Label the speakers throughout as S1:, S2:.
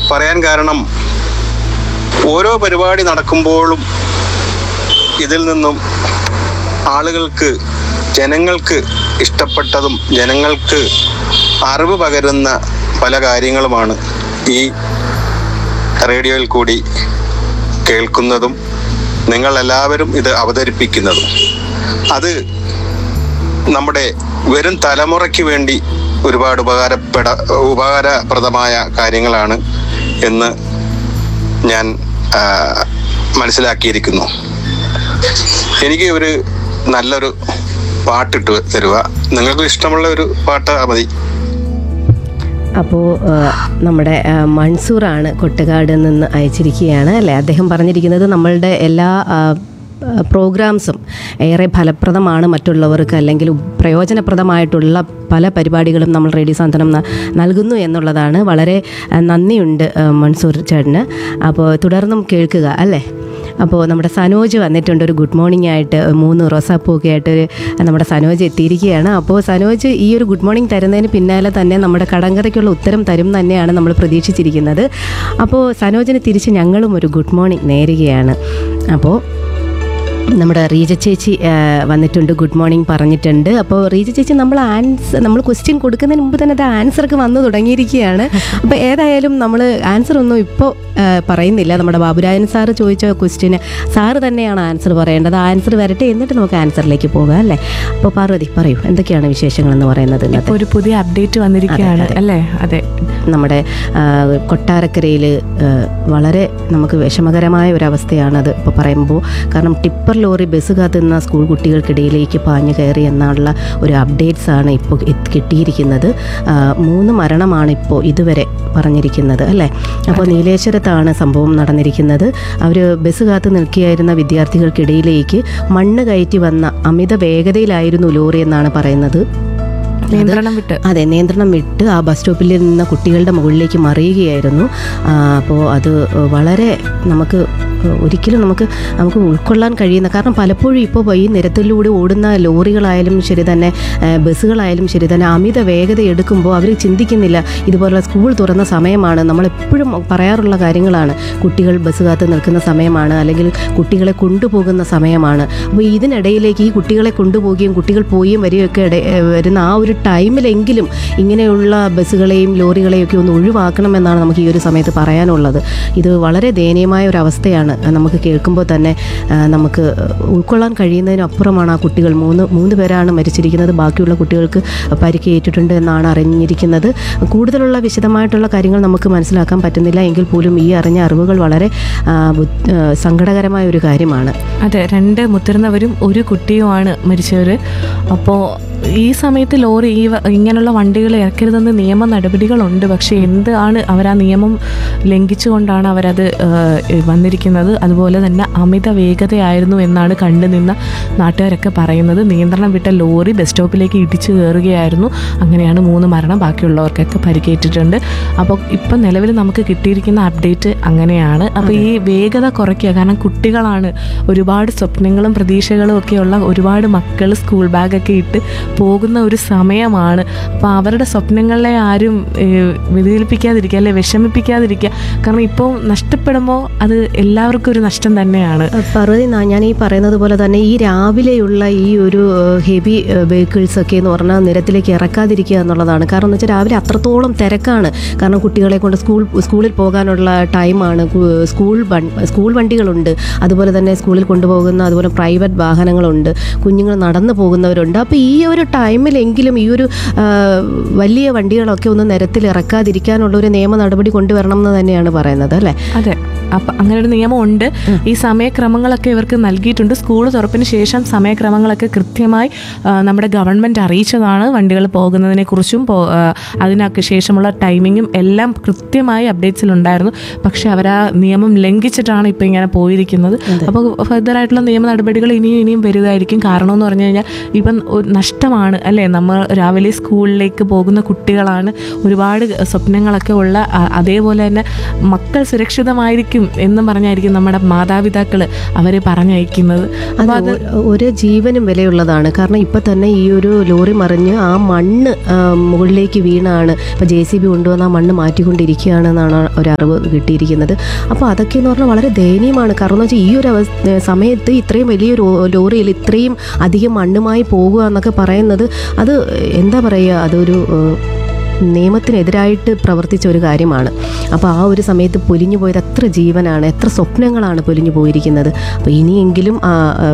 S1: പറയാൻ കാരണം ഓരോ പരിപാടി നടക്കുമ്പോഴും ഇതിൽ നിന്നും ആളുകൾക്ക് ജനങ്ങൾക്ക് ഇഷ്ടപ്പെട്ടതും ജനങ്ങൾക്ക് അറിവ് പകരുന്ന പല കാര്യങ്ങളുമാണ് ഈ റേഡിയോയിൽ കൂടി കേൾക്കുന്നതും നിങ്ങൾ എല്ലാവരും ഇത് അവതരിപ്പിക്കുന്നതും അത് നമ്മുടെ വരും തലമുറയ്ക്ക് വേണ്ടി ഒരുപാട് ഉപകാരപ്പെട ഉപകാരപ്രദമായ കാര്യങ്ങളാണ് എന്ന് ഞാൻ ആ, മനസ്സിലാക്കിയിരിക്കുന്നു എനിക്ക് ഒരു നല്ലൊരു പാട്ടിട്ട് തരുക നിങ്ങൾക്ക് ഇഷ്ടമുള്ള ഒരു പാട്ട് മതി
S2: അപ്പോൾ നമ്മുടെ ആ, മൻസൂറാണ് കൊട്ടുകാട് നിന്ന് അയച്ചിരിക്കുകയാണ് അല്ലേ അദ്ദേഹം പറഞ്ഞിരിക്കുന്നത് നമ്മളുടെ എല്ലാ ആ, ആ, പ്രോഗ്രാംസും ഏറെ ഫലപ്രദമാണ് മറ്റുള്ളവർക്ക് അല്ലെങ്കിൽ പ്രയോജനപ്രദമായിട്ടുള്ള പല പരിപാടികളും നമ്മൾ റേഡിയോ സാന്ത്വനം ന- നൽകുന്നു എന്നുള്ളതാണ് വളരെ ആ, നന്ദിയുണ്ട് ആ, മൻസൂർ ചേട്ടന് അപ്പോൾ തുടർന്നും കേൾക്കുക അല്ലേ അപ്പോൾ നമ്മുടെ സനോജ് വന്നിട്ടുണ്ട് ഒരു ഗുഡ് മോർണിംഗ് ആയിട്ട് മൂന്ന് റോസാപ്പൂക്കെ ആയിട്ട് ഒരു നമ്മുടെ സനോജ് എത്തിയിരിക്കുകയാണ് അപ്പോൾ സനോജ് ഈ ഒരു ഗുഡ് മോർണിംഗ് തരുന്നതിന് പിന്നാലെ തന്നെ നമ്മുടെ കടങ്കഥയ്ക്കുള്ള ഉത്തരം തരും തന്നെയാണ് നമ്മൾ പ്രതീക്ഷിച്ചിരിക്കുന്നത് അപ്പോൾ സനോജിന് തിരിച്ച് ഞങ്ങളും ഒരു ഗുഡ് മോർണിംഗ് നേരുകയാണ് അപ്പോൾ നമ്മുടെ റീജ ചേച്ചി ആ, വന്നിട്ടുണ്ട് ഗുഡ് മോർണിംഗ് പറഞ്ഞിട്ടുണ്ട് അപ്പോൾ റീജ ചേച്ചി നമ്മൾ ആൻസർ നമ്മൾ ക്വസ്റ്റ്യൻ കൊടുക്കുന്നതിന് മുമ്പ് തന്നെ അത് ആൻസർക്ക് വന്നു തുടങ്ങിയിരിക്കുകയാണ് അപ്പോൾ ഏതായാലും നമ്മൾ ആൻസർ ഒന്നും ഇപ്പോൾ പറയുന്നില്ല നമ്മുടെ ബാബുരാജൻ സാറ് ചോദിച്ച ക്വസ്റ്റ്യന് സാറ് തന്നെയാണ് ആൻസർ പറയേണ്ടത് ആ ആൻസർ വരട്ടെ എന്നിട്ട് നമുക്ക് ആൻസറിലേക്ക് പോകാം അല്ലേ അപ്പോൾ പാർവതി പറയൂ എന്തൊക്കെയാണ് വിശേഷങ്ങളെന്ന് പറയുന്നത്
S3: ഇപ്പൊ
S2: ഇന്നത്തെ
S3: ഒരു പുതിയ അപ്ഡേറ്റ് വന്നിരിക്കുകയാണ് അല്ലേ അതെ
S2: നമ്മുടെ ആ, കൊട്ടാരക്കരയിൽ ആ, വളരെ നമുക്ക് വിഷമകരമായ ഒരു അവസ്ഥയാണത് ഇപ്പോൾ പറയുമ്പോൾ കാരണം ടിപ്പർ ലോറി ബസ് കാത്തുന്ന സ്കൂൾ കുട്ടികൾക്കിടയിലേക്ക് പാഞ്ഞു കയറി എന്നുള്ള ഒരു അപ്ഡേറ്റ്സ് ആണ് ഇപ്പോൾ എത്തി- കിട്ടിയിരിക്കുന്നത് ആ, മൂന്ന് മരണമാണ് ഇപ്പോൾ ഇതുവരെ പറഞ്ഞിരിക്കുന്നത് അല്ലേ അപ്പോൾ നീലേശ്വരത്താണ് സംഭവം നടന്നിരിക്കുന്നത് അവർ ബസ് കാത്ത് നിൽക്കുകയായിരുന്ന വിദ്യാർത്ഥികൾക്കിടയിലേക്ക് മണ്ണ് കയറ്റി വന്ന അമിത വേഗതയിലായിരുന്നു ലോറി എന്നാണ് പറയുന്നത്
S3: നിയന്ത്രണം വിട്ട്
S2: അതെ നിയന്ത്രണം വിട്ട് ആ ബസ് സ്റ്റോപ്പിൽ നിന്ന കുട്ടികളുടെ മുകളിലേക്ക് മറിയുകയായിരുന്നു ആ, അപ്പോൾ അത് വളരെ നമുക്ക് ഒരിക്കലും നമുക്ക് നമുക്ക് ഉൾക്കൊള്ളാൻ കഴിയുന്ന കാരണം പലപ്പോഴും ഇപ്പോൾ ഈ നിരത്തിലൂടെ ഓടുന്ന ലോറികളായാലും ശരി തന്നെ ആ, ബസ്സുകളായാലും ശരി തന്നെ അമിത വേഗത എടുക്കുമ്പോൾ അവർ ചിന്തിക്കുന്നില്ല ഇതുപോലുള്ള സ്കൂൾ തുറന്ന സമയമാണ് നമ്മളെപ്പോഴും പറയാറുള്ള കാര്യങ്ങളാണ് കുട്ടികൾ ബസ് കാത്ത് നിൽക്കുന്ന സമയമാണ് അല്ലെങ്കിൽ കുട്ടികളെ കൊണ്ടുപോകുന്ന സമയമാണ് അപ്പോൾ ഇതിനിടയിലേക്ക് ഈ കുട്ടികളെ കൊണ്ടുപോവുകയും കുട്ടികൾ പോവുകയും വരികയൊക്കെ ഇട ഏ, വരുന്ന ആ ഒരു ടൈമിലെങ്കിലും ഇങ്ങനെയുള്ള ബസ്സുകളെയും ലോറികളെയും ഒക്കെ ഒന്ന് ഒഴിവാക്കണമെന്നാണ് നമുക്ക് ഈ ഒരു സമയത്ത് പറയാനുള്ളത് ഇത് വളരെ ദയനീയമായ ഒരു അവസ്ഥയാണ് നമുക്ക് കേൾക്കുമ്പോൾ തന്നെ ആ, നമുക്ക് ഉൾക്കൊള്ളാൻ കഴിയുന്നതിനപ്പുറമാണ് ആ കുട്ടികൾ മൂന്ന് മൂന്ന് പേരാണ് മരിച്ചിരിക്കുന്നത് ബാക്കിയുള്ള കുട്ടികൾക്ക് പരിക്കേറ്റിട്ടുണ്ട് എന്നാണ് അറിഞ്ഞിരിക്കുന്നത് കൂടുതലുള്ള വിശദമായിട്ടുള്ള കാര്യങ്ങൾ നമുക്ക് മനസ്സിലാക്കാൻ പറ്റുന്നില്ല എങ്കിൽ പോലും ഈ അറിഞ്ഞ അറിവുകൾ വളരെ ആ, ബുദ്ധ- ആ, സങ്കടകരമായ ഒരു കാര്യമാണ്
S3: അതെ രണ്ട് മുതിർന്നവരും ഒരു കുട്ടിയുമാണ് മരിച്ചവർ അപ്പോൾ ഈ സമയത്ത് ലോറി ഈ വ- ഇങ്ങനെയുള്ള വണ്ടികൾ ഇറക്കരുതെന്ന് നിയമ നടപടികളുണ്ട് പക്ഷേ എന്താണ് അവർ ആ നിയമം ലംഘിച്ചുകൊണ്ടാണ് അവരത് ഏഹ്, വന്നിരിക്കുന്നത് അതുപോലെ തന്നെ അമിത വേഗതയായിരുന്നു എന്നാണ് കണ്ടു നിന്ന നാട്ടുകാരൊക്കെ പറയുന്നത് നിയന്ത്രണം വിട്ട ലോറി ബസ് സ്റ്റോപ്പിലേക്ക് ഇടിച്ചു കയറുകയായിരുന്നു അങ്ങനെയാണ് മൂന്ന് മരണം ബാക്കിയുള്ളവർക്കൊക്കെ പരിക്കേറ്റിട്ടുണ്ട് അപ്പോൾ ഇപ്പം നിലവിൽ നമുക്ക് കിട്ടിയിരിക്കുന്ന അപ്ഡേറ്റ് അങ്ങനെയാണ് അപ്പോൾ ഈ വേഗത കുറയ്ക്കുക കാരണം കുട്ടികളാണ് ഒരുപാട് സ്വപ്നങ്ങളും പ്രതീക്ഷകളും ഒക്കെയുള്ള ഒരുപാട് മക്കൾ സ്കൂൾ ബാഗൊക്കെ ഇട്ട് പോകുന്ന ഒരു സമയമാണ് അപ്പോൾ അവരുടെ സ്വപ്നങ്ങളെ ആരും ഏഹ്, വ്യതിചലിപ്പിക്കാതിരിക്കുക അല്ലെ വിഷമിപ്പിക്കാതിരിക്കുക കാരണം ഇപ്പോൾ നഷ്ടപ്പെടുമ്പോൾ അത് എല്ലാവർക്കും ഒരു നഷ്ടം തന്നെയാണ്
S2: പർവതി നാ- ഞാൻ ഈ പറയുന്നത് പോലെ തന്നെ ഈ രാവിലെയുള്ള ഈ ഒരു ഹെവി വെഹിക്കിൾസ് ഒക്കെ എന്ന് പറഞ്ഞാൽ നിരത്തിലേക്ക് ഇറക്കാതിരിക്കുക എന്നുള്ളതാണ് കാരണം എന്ന് വെച്ചാൽ രാവിലെ അത്രത്തോളം തിരക്കാണ് കാരണം കുട്ടികളെ കൊണ്ട് സ്കൂൾ സ്കൂളിൽ പോകാനുള്ള ടൈമാണ് കു- സ്കൂൾ വൺ- സ്കൂൾ വണ്ടികളുണ്ട് അതുപോലെ തന്നെ സ്കൂളിൽ കൊണ്ടുപോകുന്ന അതുപോലെ പ്രൈവറ്റ് വാഹനങ്ങളുണ്ട് കുഞ്ഞുങ്ങൾ നടന്നു പോകുന്നവരുണ്ട് അപ്പോൾ ഈ ഒരു ടൈമിലെങ്കിലും ഈ ഒരു ആ, വലിയ വണ്ടികളൊക്കെ ഒന്ന് നിരത്തിൽ ഇറക്കാതിരിക്കാനുള്ള ഒരു നിയമ നടപടി കൊണ്ടുവരണം എന്ന് തന്നെയാണ് പറയുന്നത് അല്ലേ
S3: അതെ അപ്പം അങ്ങനെ ഒരു നിയമമുണ്ട് ഈ സമയക്രമങ്ങളൊക്കെ ഇവർക്ക് നൽകിയിട്ടുണ്ട് സ്കൂൾ തുറപ്പിന് ശേഷം സമയക്രമങ്ങളൊക്കെ കൃത്യമായി ആ, നമ്മുടെ ഗവൺമെൻറ് അറിയിച്ചതാണ് വണ്ടികൾ പോകുന്നതിനെ കുറിച്ചും പോ ആ, അതിനൊക്കെ ശേഷമുള്ള ടൈമിങ്ങും എല്ലാം കൃത്യമായി അപ്ഡേറ്റ്സിലുണ്ടായിരുന്നു പക്ഷേ അവർ ആ നിയമം ലംഘിച്ചിട്ടാണ് ഇപ്പോൾ ഇങ്ങനെ പോയിരിക്കുന്നത് അപ്പോൾ ഫർദറായിട്ടുള്ള നിയമ നടപടികൾ ഇനിയും ഇനിയും വരികയായിരിക്കും കാരണം എന്ന് പറഞ്ഞു കഴിഞ്ഞാൽ ഇപ്പം ഒരു നഷ്ടമാണ് അല്ലേ നമ്മൾ രാവിലെ സ്കൂളിലേക്ക് പോകുന്ന കുട്ടികളാണ് ഒരുപാട് സ്വപ്നങ്ങളൊക്കെ ഉള്ള ആ, അതേപോലെ തന്നെ മക്കൾ സുരക്ഷിതമായിരിക്കുന്ന സഹായിക്കും എന്ന് പറഞ്ഞായിരിക്കും നമ്മുടെ മാതാപിതാക്കൾ അവരെ പറഞ്ഞയക്കുന്നത് അപ്പോൾ
S2: അത്
S3: അത്
S2: ഒ- ഒരു ജീവനും വിലയുള്ളതാണ് കാരണം ഇപ്പം തന്നെ ഈ ഒരു ലോറി മറിഞ്ഞ് ആ മണ്ണ് ആ, മുകളിലേക്ക് വീണാണ് ഇപ്പം ജെ സി ബി കൊണ്ടുവന്ന് ആ മണ്ണ് മാറ്റിക്കൊണ്ടിരിക്കുകയാണെന്നാണ് ഒരു അറിവ് കിട്ടിയിരിക്കുന്നത് അപ്പോൾ അതൊക്കെ എന്ന് പറഞ്ഞാൽ വളരെ ദയനീയമാണ് കാരണം എന്ന് വെച്ചാൽ ഈ ഒരു അവസ്ഥ സമയത്ത് ഇത്രയും വലിയൊരു ലോറിയിൽ ഇത്രയും അധികം മണ്ണുമായി പോകുക എന്നൊക്കെ പറയുന്നത് അത് എന്താ പറയുക അതൊരു ഏഹ്, നിയമത്തിനെതിരായിട്ട് പ്രവർത്തിച്ച ഒരു കാര്യമാണ് അപ്പോൾ ആ ഒരു സമയത്ത് പൊലിഞ്ഞു പോയത് എത്ര ജീവനാണ് എത്ര സ്വപ്നങ്ങളാണ് പൊലിഞ്ഞു പോയിരിക്കുന്നത് അപ്പോൾ ഇനിയെങ്കിലും ആ, ആ,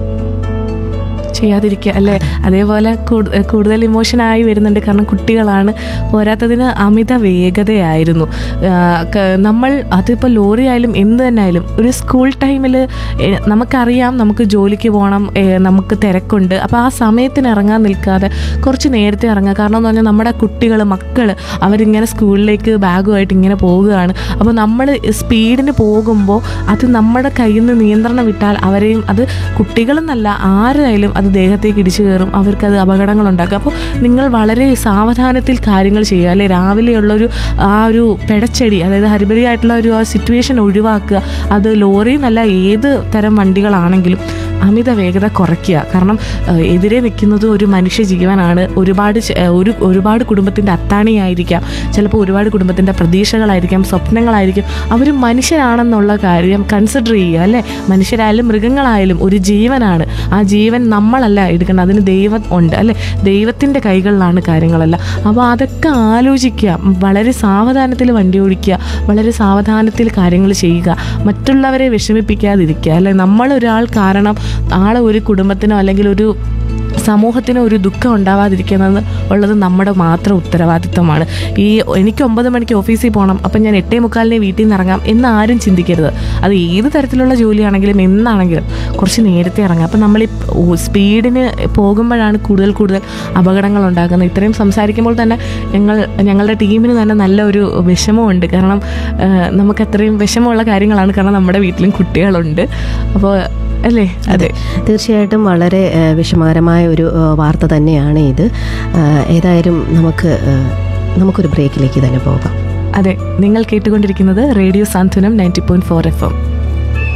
S3: ചെയ്യാതിരിക്കുക അല്ലേ അതേപോലെ കൂടു- കൂടുതൽ ഇമോഷനായി വരുന്നുണ്ട് കാരണം കുട്ടികളാണ് പോരാത്തതിന് അമിത വേഗതയായിരുന്നു ആ, ക- നമ്മൾ അതിപ്പോൾ ലോറി ആയാലും എന്ത് തന്നെ ആയാലും ഒരു സ്കൂൾ ടൈമിൽ നമുക്കറിയാം നമുക്ക് ജോലിക്ക് പോകണം ഏ, നമുക്ക് തിരക്കുണ്ട് അപ്പോൾ ആ സമയത്തിന് ഇറങ്ങാൻ നിൽക്കാതെ കുറച്ച് നേരത്തെ ഇറങ്ങുക കാരണം എന്ന് പറഞ്ഞാൽ നമ്മുടെ കുട്ടികൾ മക്കൾ അവരിങ്ങനെ സ്കൂളിലേക്ക് ബാഗുമായിട്ട് ഇങ്ങനെ പോവുകയാണ് അപ്പോൾ നമ്മൾ സ്പീഡിന് പോകുമ്പോൾ അത് നമ്മുടെ കയ്യിൽ നിന്ന് നിയന്ത്രണം വിട്ടാൽ അവരെയും അത് കുട്ടികളെന്നല്ല ആരായാലും അത് ദേഹത്തേക്ക് ഇടിച്ചു കയറും അവർക്കത് അപകടങ്ങൾ ഉണ്ടാക്കും അപ്പോൾ നിങ്ങൾ വളരെ സാവധാനത്തിൽ കാര്യങ്ങൾ ചെയ്യുക അല്ലെ രാവിലെയുള്ളൊരു ആ ഒരു പെടച്ചെടി അതായത് ഹരിബരിയായിട്ടുള്ള ഒരു ആ സിറ്റുവേഷൻ ഒഴിവാക്കുക അത് ലോറി എന്നല്ല ഏത് തരം വണ്ടികളാണെങ്കിലും അമിത വേഗത കുറയ്ക്കുക കാരണം ഏഹ്, എതിരെ നിൽക്കുന്നത് ഒരു മനുഷ്യ ജീവനാണ് ഒരുപാട് ചെ- ഏഹ്, ഒരു ഒരുപാട് കുടുംബത്തിൻ്റെ അത്താണിയായിരിക്കാം ചിലപ്പോൾ ഒരുപാട് കുടുംബത്തിൻ്റെ പ്രതീക്ഷകളായിരിക്കാം സ്വപ്നങ്ങളായിരിക്കും അവർ മനുഷ്യരാണെന്നുള്ള കാര്യം കൺസിഡർ ചെയ്യുക അല്ലേ മനുഷ്യരായാലും മൃഗങ്ങളായാലും ഒരു ജീവനാണ് ആ ജീവൻ നമ്മളല്ല എടുക്കണം അതിന് ദൈവം ഉണ്ട് അല്ലേ ദൈവത്തിൻ്റെ കൈകളിലാണ് കാര്യങ്ങളെല്ലാം അപ്പോൾ അതൊക്കെ ആലോചിക്കുക വളരെ സാവധാനത്തിൽ വണ്ടി ഓടിക്കുക വളരെ സാവധാനത്തിൽ കാര്യങ്ങൾ ചെയ്യുക മറ്റുള്ളവരെ വിഷമിപ്പിക്കാതിരിക്കുക അല്ലെ നമ്മളൊരാൾ കാരണം ആളെ ഒരു കുടുംബത്തിനോ അല്ലെങ്കിൽ ഒരു സമൂഹത്തിന് ഒരു ദുഃഖം ഉണ്ടാവാതിരിക്കുന്നത് ഉള്ളത് നമ്മുടെ മാത്രം ഉത്തരവാദിത്തമാണ് ഈ എനിക്ക് ഒമ്പത് മണിക്ക് ഓഫീസിൽ പോകണം അപ്പം ഞാൻ എട്ടേ മുക്കാലിനെ വീട്ടിൽ നിന്ന് ഇറങ്ങാം എന്ന് ആരും ചിന്തിക്കരുത് അത് ഏത് തരത്തിലുള്ള ജോലിയാണെങ്കിലും എന്നാണെങ്കിലും കുറച്ച് നേരത്തെ ഇറങ്ങാം അപ്പം നമ്മൾ ഈ സ്പീഡിന് പോകുമ്പോഴാണ് കൂടുതൽ കൂടുതൽ അപകടങ്ങൾ ഉണ്ടാകുന്നത് ഇത്രയും സംസാരിക്കുമ്പോൾ തന്നെ ഞങ്ങൾ ഞങ്ങളുടെ ടീമിന് തന്നെ നല്ല ഒരു വിഷമമുണ്ട് കാരണം ആ, നമുക്ക് അത്രയും വിഷമമുള്ള കാര്യങ്ങളാണ് കാരണം നമ്മുടെ വീട്ടിലും കുട്ടികളുണ്ട് അപ്പോൾ അല്ലേ അതെ
S2: തീർച്ചയായിട്ടും വളരെ ആ, വിഷമകരമായ ഒരു ആ, വാർത്ത തന്നെയാണ് ഇത് ആ, ഏതായാലും നമുക്ക് ആ, നമുക്കൊരു ബ്രേക്കിലേക്ക് തന്നെ പോകാം
S3: അതെ നിങ്ങൾ കേട്ടുകൊണ്ടിരിക്കുന്നത് radio Santhwanam ninety point four F M